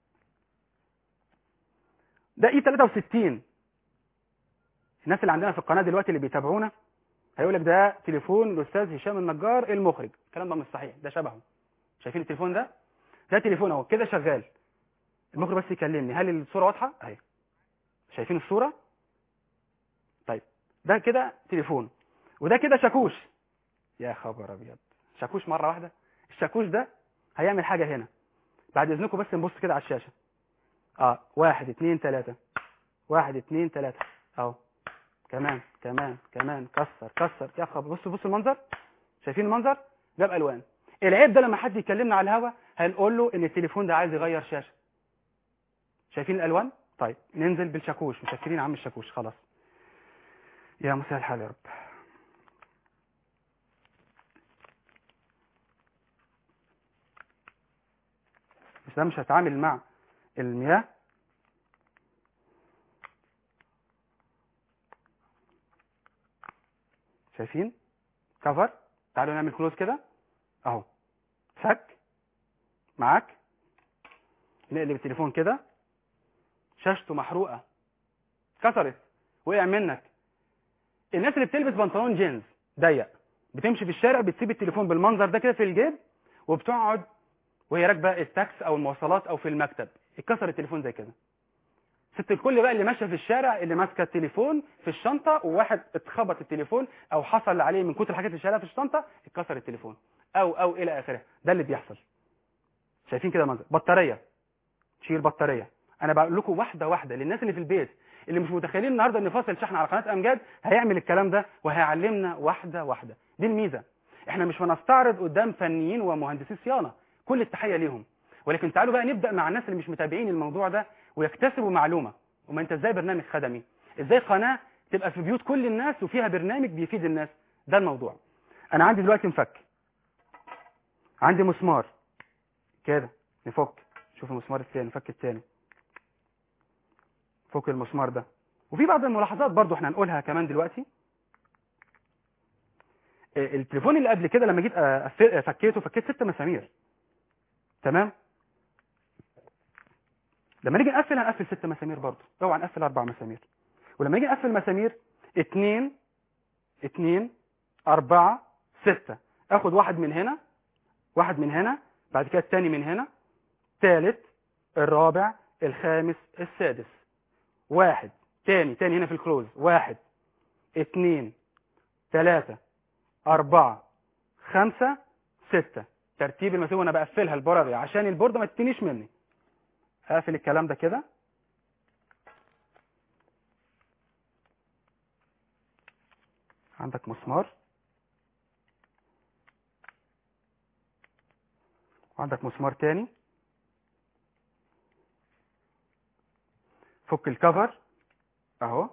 ده اي 63 الناس اللي عندنا في القناه دلوقتي اللي بيتابعونا هيقول لك ده تليفون الاستاذ هشام النجار المخرج الكلام ده مش صحيح ده شبهه شايفين التليفون ده ده تليفون اهو كده شغال المخرج بس يكلمني هل الصوره واضحه اهي شايفين الصوره طيب ده كده تليفون وده كده شاكوش يا خبر ابيض شاكوش مره واحده الشاكوش ده هيعمل حاجه هنا بعد اذنكم بس نبص كده على الشاشه اه واحد اتنين تلاتة واحد اتنين تلاتة اهو كمان كمان كمان كسر كسر يا خبر بصوا بصوا المنظر شايفين المنظر جاب الوان العيب ده لما حد يكلمنا على الهوا هنقول له ان التليفون ده عايز يغير شاشه شايفين الالوان طيب ننزل بالشاكوش متشكرين يا عم الشاكوش خلاص يا مساء الحال يا رب بس ده مش هتعامل مع المياه شايفين كفر تعالوا نعمل كلوز كده اهو فك معاك نقلب التليفون كده شاشته محروقه كسرت وقع منك الناس اللي بتلبس بنطلون جينز ضيق بتمشي في الشارع بتسيب التليفون بالمنظر ده كده في الجيب وبتقعد وهي راكبه التاكس او المواصلات او في المكتب اتكسر التليفون زي كده ست الكل بقى اللي ماشيه في الشارع اللي ماسكه التليفون في الشنطه وواحد اتخبط التليفون او حصل عليه من كتر الحاجات اللي شايلها في الشنطه اتكسر التليفون او او الى اخره ده اللي بيحصل شايفين كده منظر بطاريه تشيل بطاريه انا بقول لكم واحده واحده للناس اللي في البيت اللي مش متخيلين النهارده ان فاصل شحن على قناه امجاد هيعمل الكلام ده وهيعلمنا واحده واحده دي الميزه احنا مش بنستعرض قدام فنيين ومهندسي صيانه كل التحيه ليهم ولكن تعالوا بقى نبدا مع الناس اللي مش متابعين الموضوع ده ويكتسبوا معلومه وما انت ازاي برنامج خدمي ازاي قناه تبقى في بيوت كل الناس وفيها برنامج بيفيد الناس ده الموضوع انا عندي دلوقتي مفك عندي مسمار كده نفك شوف المسمار الثاني نفك الثاني فك المسمار ده وفي بعض الملاحظات برضو احنا هنقولها كمان دلوقتي آه، التليفون اللي قبل كده لما جيت آه، أف- آه، فكيته فكيت ست مسامير تمام لما نيجي نقفل هنقفل ست مسامير برضو اوعى نقفل اربع مسامير ولما نيجي نقفل مسامير اتنين اتنين اربعة ستة اخد واحد من هنا واحد من هنا بعد كده التاني من هنا تالت الرابع الخامس السادس واحد تاني تاني هنا في الكلوز واحد اتنين تلاتة أربعة خمسة ستة ترتيب المسافة وانا بقفلها البورة دي عشان البوردة ما تتنيش مني هقفل الكلام ده كده عندك مسمار وعندك مسمار تاني فك الكفر اهو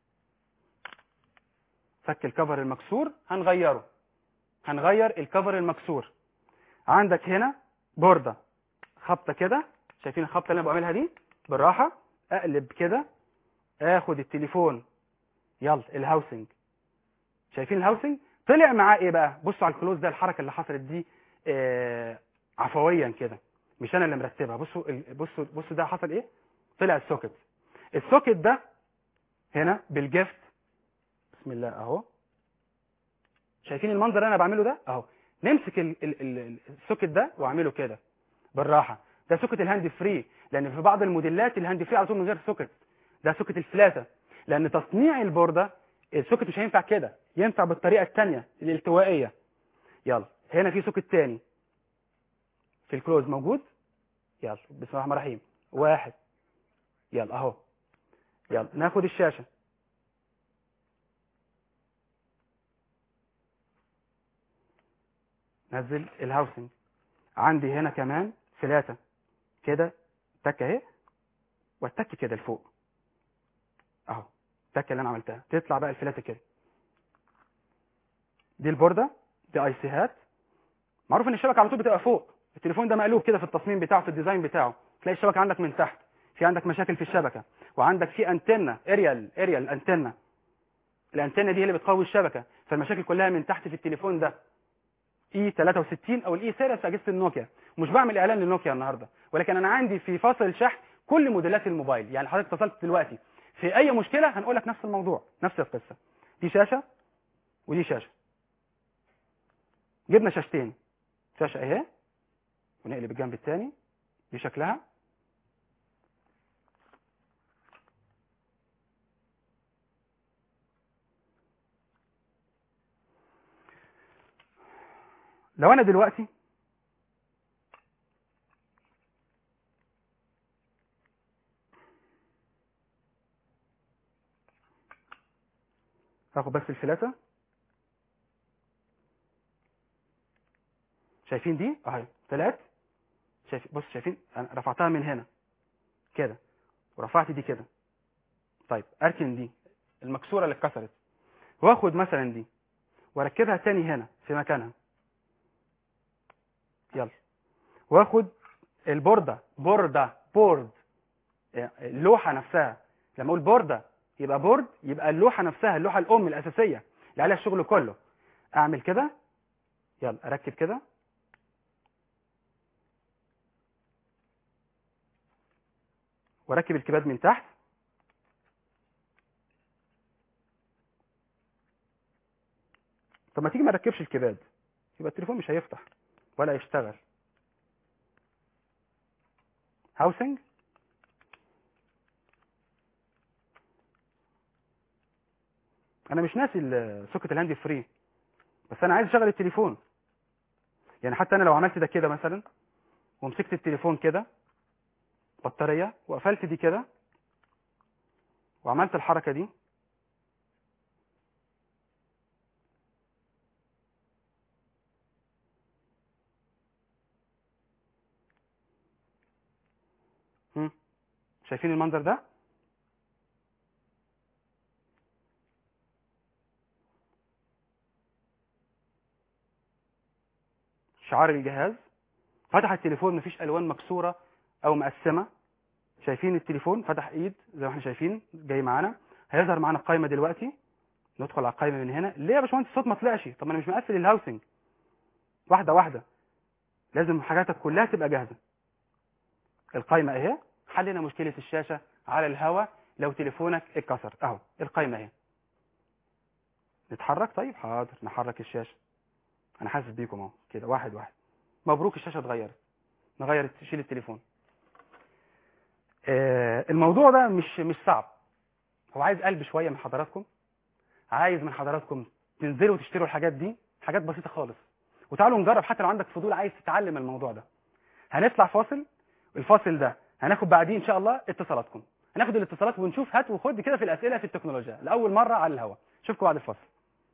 فك الكفر المكسور هنغيره هنغير الكفر المكسور عندك هنا بوردة خبطة كده شايفين الخبطة اللي انا بعملها دي بالراحة اقلب كده اخد التليفون يلا الهاوسنج شايفين الهاوسنج طلع معاه ايه بقى بصوا على الكلوز ده الحركة اللي حصلت دي آه عفويا كده مش انا اللي مرتبها بصوا ال- بصوا بصوا ده حصل ايه طلع السوكت السوكت ده هنا بالجفت بسم الله اهو شايفين المنظر اللي انا بعمله ده اهو نمسك ال ال ال السوكت ده واعمله كده بالراحه ده سوكت الهاند فري لان في بعض الموديلات الهاند فري على طول من غير سوكت ده سوكت الفلاته لان تصنيع البورده السوكت مش هينفع كده ينفع بالطريقه الثانيه الالتوائيه يلا هنا في سوكت تاني في الكلوز موجود يلا بسم الله الرحمن الرحيم واحد يلا اهو يلا ناخد الشاشه نزل الهاوسنج عندي هنا كمان فلاتة كده تك اهي والتك كده لفوق اهو التكه اللي انا عملتها تطلع بقى الفلاتة كده دي البوردة دي اي سيهات معروف ان الشبكة على طول بتبقى فوق التليفون ده مقلوب كده في التصميم بتاعه في الديزاين بتاعه تلاقي الشبكة عندك من تحت في عندك مشاكل في الشبكة وعندك في انتنة اريال اريال انتنة الانتنة دي هي اللي بتقوي الشبكة فالمشاكل كلها من تحت في التليفون ده اي 63 او الاي سيريس في اجهزه النوكيا ومش بعمل اعلان للنوكيا النهارده ولكن انا عندي في فصل الشحن كل موديلات الموبايل يعني حضرتك اتصلت دلوقتي في اي مشكله هنقول لك نفس الموضوع نفس القصه دي شاشه ودي شاشه جبنا شاشتين شاشه اهي ونقلب الجنب الثاني دي شكلها لو انا دلوقتي هاخد بس الفلاتة شايفين دي اهي طلعت شايف بص شايفين انا رفعتها من هنا كده ورفعت دي كده طيب اركن دي المكسوره اللي اتكسرت واخد مثلا دي واركبها تاني هنا في مكانها يلا واخد البوردة بوردة بورد اللوحة نفسها لما اقول بوردة يبقى بورد يبقى اللوحة نفسها اللوحة الام الاساسية اللي عليها الشغل كله اعمل كده يلا اركب كده واركب الكباد من تحت طب ما تيجي ما نركبش الكباد يبقى التليفون مش هيفتح ولا يشتغل هاوسنج انا مش ناسي ال- سوكت الهاند فري بس انا عايز اشغل التليفون يعني حتى انا لو عملت ده كده مثلا ومسكت التليفون كده بطاريه وقفلت دي كده وعملت الحركه دي هم. شايفين المنظر ده شعار الجهاز فتح التليفون مفيش الوان مكسوره او مقسمه شايفين التليفون فتح ايد زي ما احنا شايفين جاي معانا هيظهر معانا القائمه دلوقتي ندخل على القائمه من هنا ليه يا باشمهندس الصوت ما طلعش طب ما انا مش مقفل الهاوسنج واحده واحده لازم حاجاتك كلها تبقى جاهزه القائمه اهي حلنا مشكله الشاشه على الهواء لو تليفونك اتكسر اهو القائمه اهي نتحرك طيب حاضر نحرك الشاشه انا حاسس بيكم اهو كده واحد واحد مبروك الشاشه اتغيرت نغير شيل التليفون آه الموضوع ده مش مش صعب هو عايز قلب شويه من حضراتكم عايز من حضراتكم تنزلوا وتشتروا الحاجات دي حاجات بسيطه خالص وتعالوا نجرب حتى لو عندك فضول عايز تتعلم الموضوع ده هنطلع فاصل الفاصل ده هناخد بعديه ان شاء الله اتصالاتكم هناخد الاتصالات ونشوف هات وخد كده في الاسئله في التكنولوجيا لاول مره على الهواء اشوفكم بعد الفاصل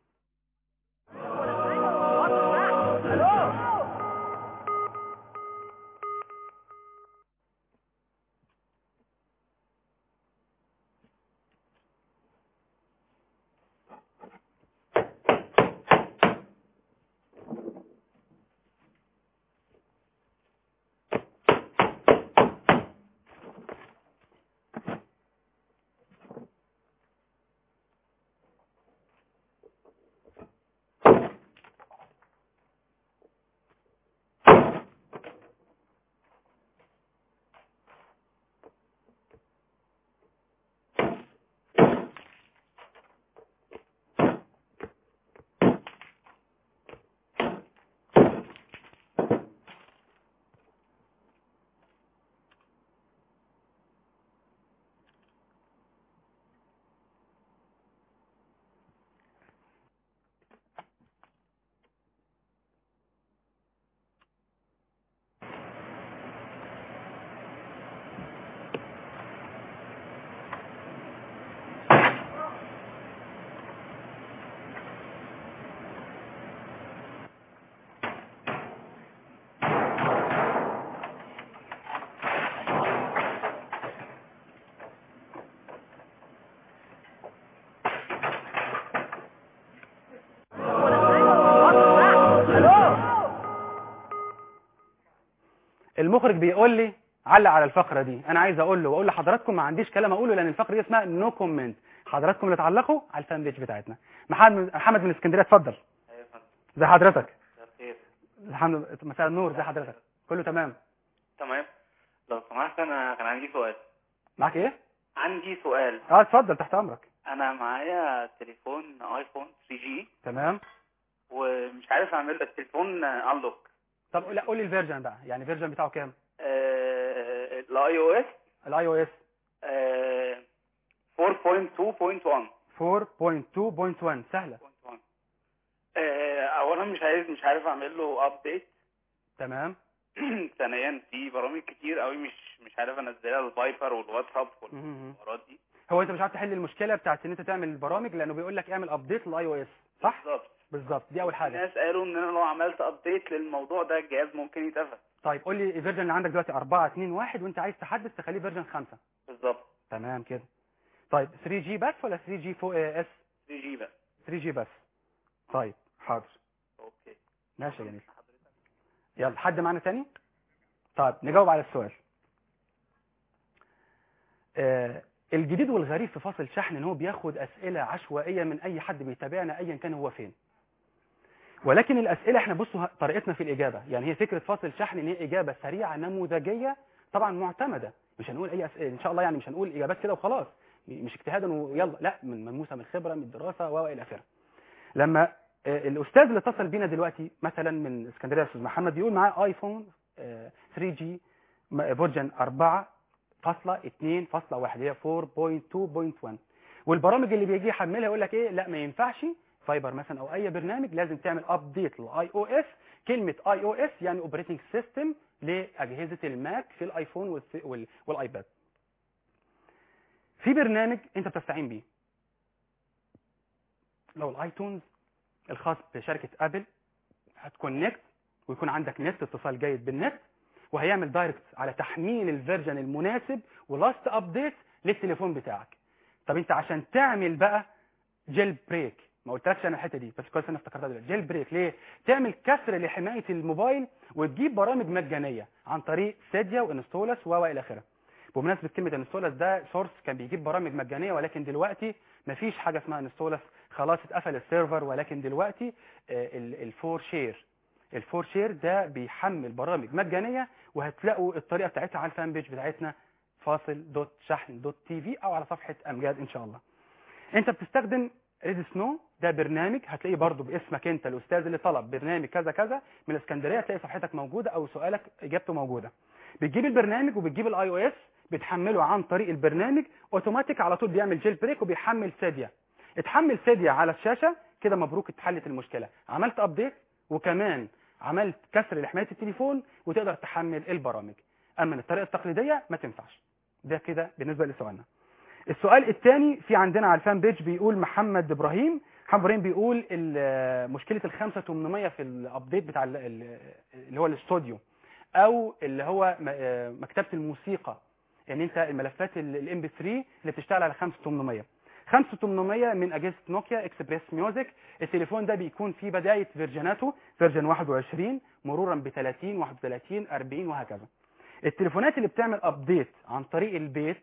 المخرج بيقول لي علق على الفقره دي انا عايز اقول له واقول لحضراتكم ما عنديش كلام اقوله لان الفقره دي اسمها نو كومنت حضراتكم اللي تعلقوا على الفان بيج بتاعتنا محمد محمد من اسكندريه اتفضل ايوه يا فندم زي حضرتك مساء الخير الحمد لله مساء النور زي حضرتك كله تمام تمام لو سمحت انا كان عندي سؤال معاك ايه عندي سؤال اه اتفضل تحت امرك انا معايا تليفون ايفون 3 جي تمام ومش عارف اعمل التليفون انلوك طب لا قول لي الفيرجن بقى يعني الفيرجن بتاعه كام الاي او اس الاي او اس 4.2.1 4.2.1 سهله آه، اولا مش عايز مش عارف اعمل له ابديت تمام ثانيا في برامج كتير قوي مش مش عارف انزلها الفايبر والواتساب مهم. والحوارات دي هو انت مش عارف تحل المشكله بتاعت ان انت تعمل البرامج لانه بيقول لك اعمل ابديت للاي او اس صح بالظبط بالظبط دي اول حاجه الناس قالوا ان انا لو عملت ابديت للموضوع ده الجهاز ممكن يتقفل طيب قول لي الفيرجن اللي عندك دلوقتي 4 2 1 وانت عايز تحدث تخليه فيرجن 5 بالظبط تمام كده طيب 3 جي بس ولا 3 جي فوق اس 3 جي بس 3 جي بس طيب حاضر اوكي ماشي يا جميل يلا حد معانا تاني طيب نجاوب على السؤال آه الجديد والغريب في فاصل شحن ان هو بياخد اسئله عشوائيه من اي حد بيتابعنا ايا كان هو فين ولكن الاسئله احنا بصوا طريقتنا في الاجابه يعني هي فكره فاصل شحن ان هي اجابه سريعه نموذجيه طبعا معتمده مش هنقول اي اسئله ان شاء الله يعني مش هنقول اجابات كده وخلاص مش اجتهادا ويلا لا من ملموسه من الخبره من الدراسه والى اخره لما آه، الاستاذ اللي اتصل بينا دلوقتي مثلا من اسكندريه الاستاذ محمد بيقول معاه ايفون 3 جي فيرجن 4.2.1 هي 4.2.1 والبرامج اللي بيجي يحملها يقول لك ايه لا ما ينفعش فايبر مثلا او اي برنامج لازم تعمل ابديت للاي او اس كلمه اي او اس يعني اوبريتنج سيستم لاجهزه الماك في الايفون والس- وال- والايباد في برنامج انت بتستعين بيه لو الايتونز الخاص بشركه ابل هتكونكت ويكون عندك نت اتصال جيد بالنت وهيعمل دايركت على تحميل الفيرجن المناسب ولاست ابديت للتليفون بتاعك طب انت عشان تعمل بقى جيل بريك ما قلتلكش انا الحته دي بس كويس انا افتكرتها دلوقتي جيل بريك ليه تعمل كسر لحمايه الموبايل وتجيب برامج مجانيه عن طريق سيديا وانستولس و الى اخره بمناسبه كلمه انستولس ده سورس كان بيجيب برامج مجانيه ولكن دلوقتي مفيش حاجه اسمها انستولس خلاص اتقفل السيرفر ولكن دلوقتي الفور شير الفور شير ده بيحمل برامج مجانيه وهتلاقوا الطريقه بتاعتها على الفان بيج بتاعتنا فاصل دوت شحن دوت تي في او على صفحه امجاد ان شاء الله انت بتستخدم ريد سنو ده برنامج هتلاقيه برضو باسمك انت الاستاذ اللي طلب برنامج كذا كذا من الاسكندريه هتلاقي صفحتك موجوده او سؤالك اجابته موجوده بتجيب البرنامج وبتجيب الاي او اس بتحمله عن طريق البرنامج اوتوماتيك على طول بيعمل جيل بريك وبيحمل سيديا اتحمل سيديا على الشاشه كده مبروك اتحلت المشكله عملت ابديت وكمان عملت كسر لحمايه التليفون وتقدر تحمل البرامج اما الطريقه التقليديه ما تنفعش ده كده بالنسبه لسؤالنا السؤال الثاني في عندنا على الفان بيج بيقول محمد ابراهيم محمد ابراهيم بيقول ال- مشكله ال 5800 في الابديت بتاع ال- ال- اللي هو الاستوديو او اللي هو م- آه، مكتبه الموسيقى يعني انت الملفات الام بي 3 اللي بتشتغل على 5800 5800 من اجهزه نوكيا اكسبريس ميوزك التليفون ده بيكون فيه بدايه فيرجناته فيرجن 21 مرورا ب 30 31 40 وهكذا التليفونات اللي بتعمل ابديت عن طريق البيت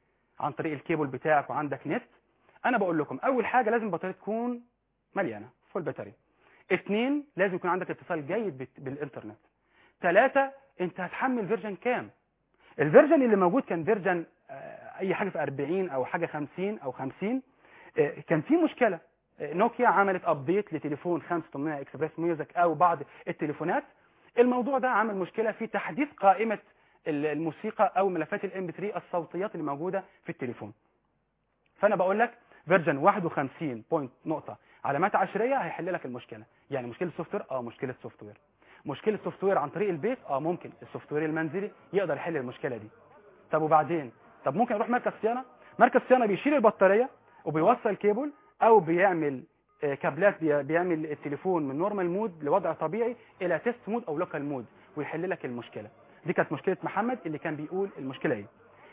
عن طريق الكيبل بتاعك وعندك نت انا بقول لكم اول حاجه لازم البطاريه تكون مليانه فول باتري اثنين لازم يكون عندك اتصال جيد بت- بالانترنت ثلاثة انت هتحمل فيرجن كام الفيرجن اللي موجود كان فيرجن آه، اي حاجه في 40 او حاجه 50 او 50 آه، كان في مشكله آه، نوكيا عملت ابديت لتليفون 5800 اكسبريس ميوزك او بعض التليفونات الموضوع ده عمل مشكله في تحديث قائمه ال- الموسيقى او ملفات الام بي 3 الصوتيات اللي موجوده في التليفون فانا بقول لك فيرجن 51 بوينت نقطه علامات عشريه هيحل لك المشكله يعني مشكله سوفت وير اه مشكله سوفت وير مشكله سوفت وير عن طريق البيت اه ممكن السوفت وير المنزلي يقدر يحل المشكله دي طب وبعدين طب ممكن اروح مركز صيانه مركز صيانه بيشيل البطاريه وبيوصل كيبل او بيعمل آه، كابلات بي- بيعمل التليفون من نورمال مود لوضع طبيعي الى تيست مود او لوكال مود ويحل لك المشكله دي كانت مشكله محمد اللي كان بيقول المشكله ايه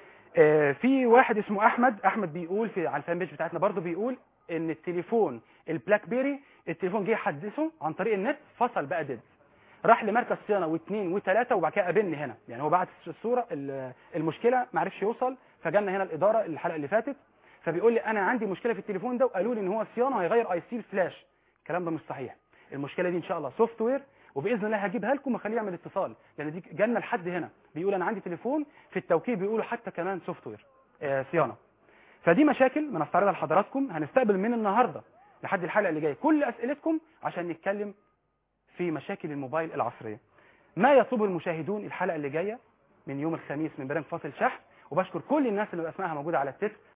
آه، في واحد اسمه احمد احمد بيقول في على الفان بيج بتاعتنا برضو بيقول ان التليفون البلاك بيري التليفون جه يحدثه عن طريق النت فصل بقى ديد راح لمركز صيانه واثنين وثلاثه وبعد كده قابلني هنا يعني هو بعت الصوره ال- المشكله ما عرفش يوصل فجالنا هنا الاداره الحلقه اللي فاتت فبيقول لي انا عندي مشكله في التليفون ده وقالوا لي ان هو صيانه هيغير اي سي الفلاش الكلام ده مش صحيح المشكله دي ان شاء الله سوفت وير وباذن الله هجيبها لكم واخليه يعمل اتصال لان دي جالنا لحد هنا بيقول انا عندي تليفون في التوكيل بيقولوا حتى كمان سوفت وير آه صيانه فدي مشاكل بنستعرضها لحضراتكم هنستقبل من النهارده لحد الحلقه اللي جايه كل اسئلتكم عشان نتكلم في مشاكل الموبايل العصريه ما يطلبه المشاهدون الحلقه اللي جايه من يوم الخميس من برنامج فاصل شحن وبشكر كل الناس اللي اسمائها موجوده على التتر